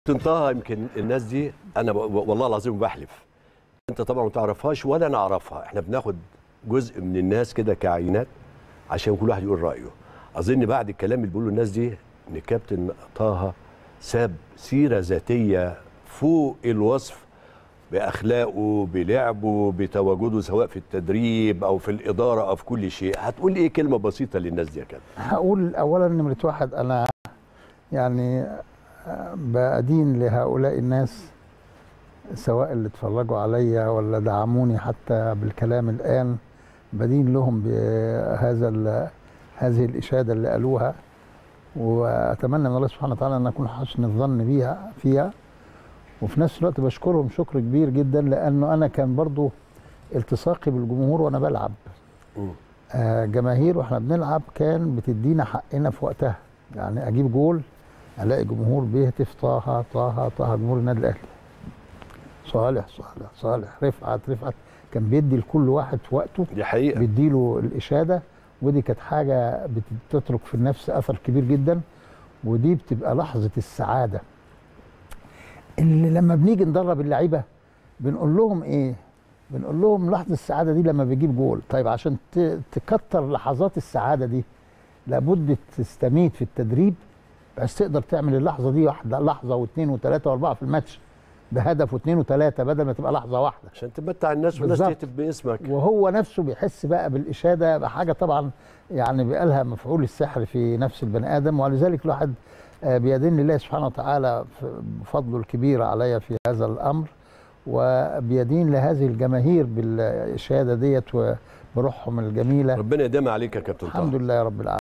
طه يمكن الناس دي انا ب- والله العظيم بحلف انت طبعا ما تعرفهاش ولا انا اعرفها احنا بناخد جزء من الناس كده كعينات عشان كل واحد يقول رايه اظن بعد الكلام اللي بيقوله الناس دي ان كابتن طه ساب سيره ذاتيه فوق الوصف باخلاقه بلعبه بتواجده سواء في التدريب او في الاداره او في كل شيء هتقول ايه كلمه بسيطه للناس دي يا كابتن هقول اولا نمره واحد انا يعني بأدين لهؤلاء الناس سواء اللي اتفرجوا عليا ولا دعموني حتى بالكلام الان بدين لهم بهذا ال- هذه الاشاده اللي قالوها واتمنى من الله سبحانه وتعالى ان اكون حسن الظن بيها فيها وفي نفس الوقت بشكرهم شكر كبير جدا لانه انا كان برضو التصاقي بالجمهور وانا بلعب مم. آه، جماهير واحنا بنلعب كان بتدينا حقنا في وقتها يعني اجيب جول الاقي جمهور بيهتف طه طه طه جمهور النادي الاهلي صالح صالح صالح رفعت رفعت كان بيدي لكل واحد في وقته دي حقيقه بيديله الاشاده ودي كانت حاجه بتترك في النفس اثر كبير جدا ودي بتبقى لحظه السعاده اللي لما بنيجي ندرب اللعيبه بنقول لهم ايه بنقول لهم لحظه السعاده دي لما بيجيب جول طيب عشان ت- تكتر لحظات السعاده دي لابد تستميت في التدريب بس تقدر تعمل اللحظه دي واحده لحظه واثنين وثلاثه واربعه في الماتش بهدف واثنين وثلاثه بدل ما تبقى لحظه واحده عشان تمتع الناس والناس بالظبط. تكتب باسمك وهو نفسه بيحس بقى بالإشادة بحاجة طبعا يعني بقى لها مفعول السحر في نفس البني آدم ولذلك الواحد آه، بيدين الله سبحانه وتعالى في- بفضله الكبير عليا في هذا الأمر وبيدين لهذه الجماهير بالإشادة ديت وبروحهم الجميلة ربنا يديم عليك يا كابتن طه الحمد لله يا رب العالمين